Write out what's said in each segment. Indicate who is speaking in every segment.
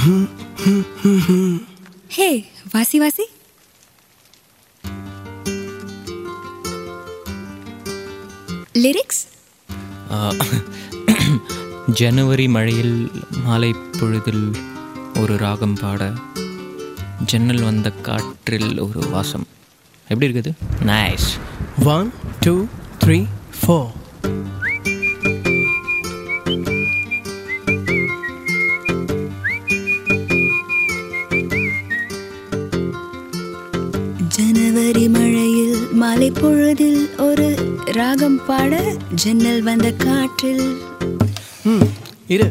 Speaker 1: ஹே வாசி வாசி லிரிக்ஸ்
Speaker 2: ஜனவரி மழையில் மாலை பொழுதில் ஒரு ராகம் பாட ஜன்னல் வந்த காற்றில் ஒரு வாசம் எப்படி இருக்குது nice
Speaker 3: one two three four
Speaker 1: ஜனவரி மழையில் மாலை பொழுதில் ஒரு ராகம் பாட ஜன்னல் வந்த காற்றில்
Speaker 3: ம் இரு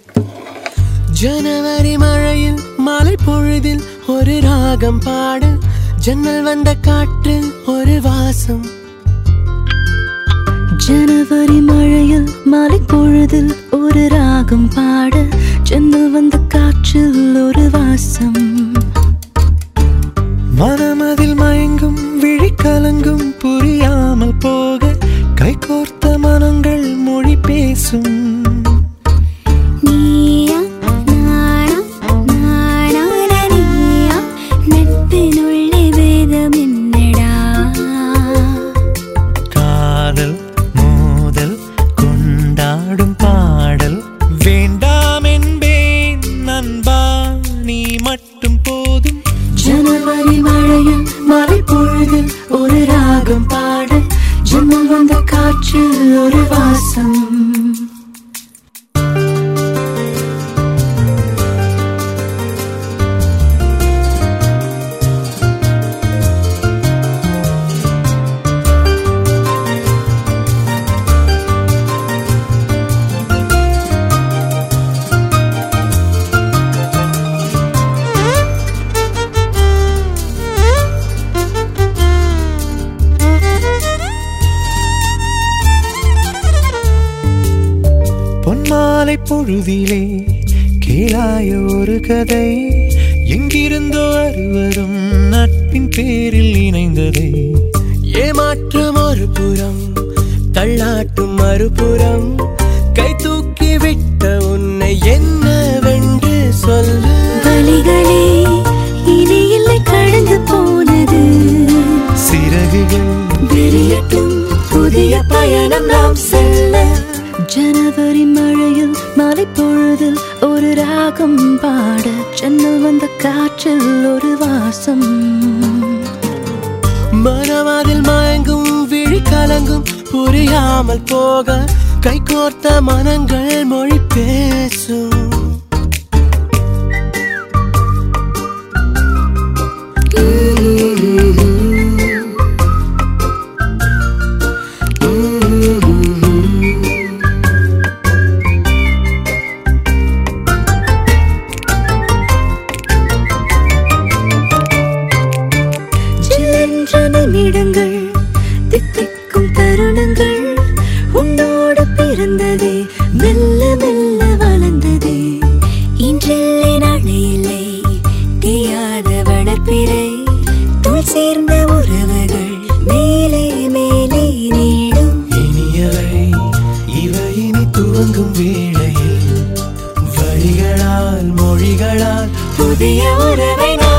Speaker 3: ஜனவரி மழையில் மாலை பொழுதில் ஒரு ராகம் பாட ஜன்னல் வந்த காற்றில் ஒரு வாசம்
Speaker 4: ஜனவரி மழையில் மாலை பொழுதில் ஒரு ராகம் பாட ஜன்னல் வந்த காற்றில் ஒரு வாசம்
Speaker 3: மனமதில் மயங்கும் விழி கலங்கும் புரியாமல் போக கைகோர்த்த மனங்கள் மொழி பேசும்
Speaker 4: நீயா நானா நானான நீயா நட்பினுள்ளே வேதம் என்னடா
Speaker 3: காதல் மோதல் கொண்டாடும் பாடல் வேண்டாம் என்பேன் நண்பா நீ மட்டும் போதும்
Speaker 4: ஜனவரி மழையில் மாலை பொழுதில் ஒரு ராகம் பாட ஜன்னல் வந்த காற்றில் ஒரு வாசம்
Speaker 3: பொன்மாலை பொழுதிலே கேளாய ஒரு கதை எங்கிருந்தோ அறுவரும் நட்பின் பேரில் இணைந்ததை ஏமாற்றம் ஒரு புறம் தள்ளாட்டும் மறுபுறம் கை தூக்கி விட்ட உன்னை என்னவென்று சொல்ல
Speaker 4: வலிகளே இனி இல்லை கடந்து போனது
Speaker 3: சிறகுகள்
Speaker 4: விரியட்டும் புதிய பயணம் நாம் செல்ல ஜனவரி மழையில் மாலை பொழுதில் ஒரு ராகம் பாட ஜன்னல் வந்த காற்றில் ஒரு வாசம்
Speaker 3: மனமதில் மயங்கும் விழி கலங்கும் புரியாமல் போக கைகோர்த்த மனங்கள் மொழி பேசும்
Speaker 4: சில்லென்ற நிமிடங்கள் தித்திக்கும் தருணங்கள் உன்னோடு பிறந்ததே மெல்ல மெல்ல வளர்ந்ததே இன்றில்லை நாளை இல்லை தீயாத வளர்ப்பிறை தோல் சேர்ந்த உறவுகள் மேலே மேலே நீடும்
Speaker 3: இனியவை இவை இனி துவங்கும் வேளையில் வரிகளால் மொழிகளால்
Speaker 4: புதிய உறவை நான்